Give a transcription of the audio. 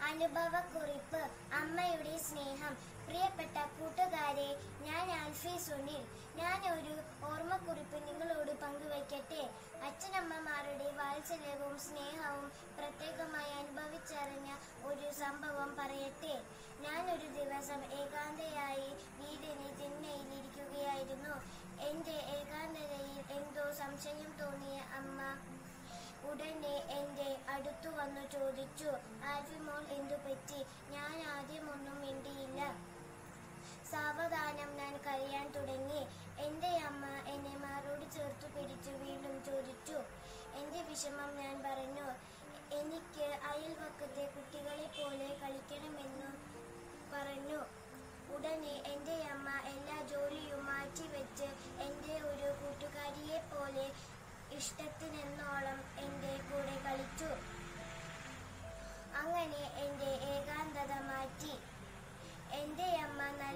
അനുഭവക്കുറിപ്പ് അമ്മയുടെ സ്നേഹം പ്രിയപ്പെട്ട കൂട്ടുകാരെ ഞാൻ ആൽഫി സുനിൽ ഞാൻ ഒരു ഓർമ്മക്കുറിപ്പ് നിങ്ങളോട് പങ്കുവയ്ക്കട്ടെ അച്ഛനമ്മമാരുടെ വാത്സല്യവും സ്നേഹവും പ്രത്യേകമായി അനുഭവിച്ചറിഞ്ഞ ഒരു സംഭവം പറയട്ടെ ഞാൻ ഒരു ദിവസം ഏകാന്തയായി വീടിന് തിണ്ണയിലിരിക്കുകയായിരുന്നു എന്റെ ഏകാന്തതയിൽ എന്തോ സംശയം തോന്നിയ അമ്മ ഉടനെ എന്റെ അടുത്തു വന്നു ചോദിച്ചു ആൽഫിമോൾ എന്തു പറ്റി ഞാൻ ആദ്യമൊന്നും മിണ്ടിയില്ല സാവധാനം ഞാൻ കരയാൻ തുടങ്ങി എന്റെ അമ്മ എന്നെ മാറോട് ചേർത്തു പിടിച്ചു വീണ്ടും ചോദിച്ചു എന്റെ വിഷമം ഞാൻ പറഞ്ഞു എനിക്ക് അയൽവക്കത്തെ കുട്ടികളെ പോലെ കളിക്കണമെന്നു പറഞ്ഞു ഉടനെ എന്റെ അമ്മ എല്ലാ ജോലിയും മാറ്റിവെച്ച് എന്റെ ഒരു കൂട്ടുകാരിയെ പോലെ ഇഷ്ടത്തിനെന്നോളം എന്റെ കൂടെ കളിച്ചു അങ്ങനെ എന്റെ ഏകാന്തത മാറ്റി എന്റെ അമ്മ